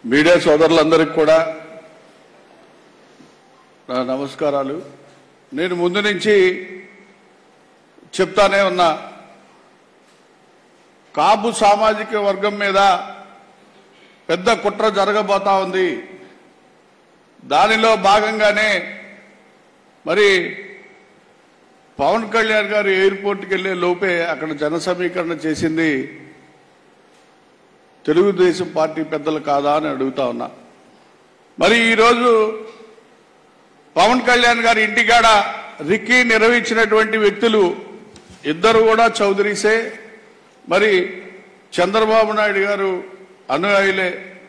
media సోదరులందరికీ కూడా నా నమస్కారాలు నేను ముందు నుంచి చెప్తానే ఉన్నా కాపు సామాజిక వర్గం మీద పెద్ద కుట్ర జరగబోతా ఉంది దానిలో భాగంగానే మరి పవన్ కళ్యాణ్ గారు ఎయిర్పోర్ట్కి వెళ్లే లోపే అక్కడ జన సమీకరణ చేసింది తెలుగుదేశం పార్టీ పెద్దలు కాదా అని అడుగుతా ఉన్నా మరి ఈరోజు పవన్ కళ్యాణ్ గారి ఇంటికాడ రిక్కీ నిర్వహించినటువంటి వ్యక్తులు ఇద్దరు కూడా చౌదరీసే మరి చంద్రబాబు నాయుడు గారు అనుయాయులే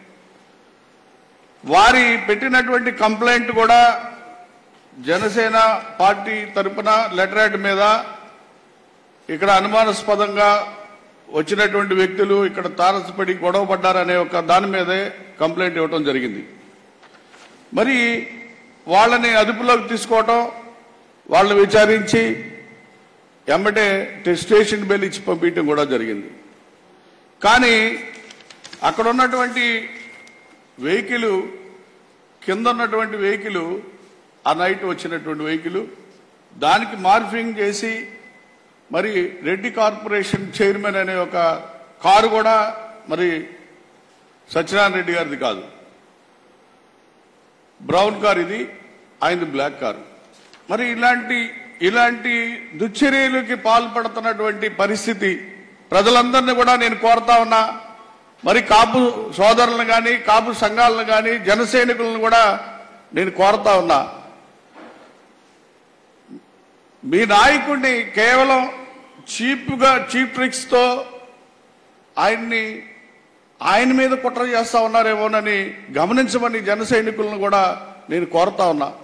వారి పెట్టినటువంటి కంప్లైంట్ కూడా జనసేన పార్టీ తరపున లెటరేట్ మీద ఇక్కడ అనుమానాస్పదంగా వచ్చినటువంటి వ్యక్తులు ఇక్కడ తారసపడి గొడవ పడ్డారనే ఒక దాని మీదే కంప్లైంట్ ఇవ్వడం జరిగింది మరి వాళ్ళని అదుపులోకి తీసుకోవటం వాళ్ళని విచారించి ఎమ్మటే స్టేషన్ బెల్ ఇచ్చి పంపించడం కూడా జరిగింది కానీ అక్కడ ఉన్నటువంటి వెహికల్ కింద ఉన్నటువంటి వెహికల్ ఆ నైట్ వచ్చినటువంటి వెహికల్ దానికి మార్ఫింగ్ చేసి మరి రెడ్డి కార్పొరేషన్ చైర్మన్ అనే ఒక కారు కూడా మరి సత్యనారాయణ రెడ్డి గారిది కాదు బ్రౌన్ కార్ ఇది ఆయనది బ్లాక్ కార్ మరి ఇలాంటి ఇలాంటి దుశ్చర్యలకి పాల్పడుతున్నటువంటి పరిస్థితి ప్రజలందరినీ కూడా నేను కోరుతా ఉన్నా మరి కాపు సోదరులను కానీ కాపు సంఘాలను కానీ జన సైనికులను కూడా నేను కోరుతా ఉన్నా మీ నాయకుడిని కేవలం చీప్గా చీప్ ట్రిక్స్తో ఆయన్ని ఆయన మీద కుట్ర చేస్తా ఉన్నారేమోనని గమనించమని జన సైనికులను కూడా నేను కోరుతా ఉన్నా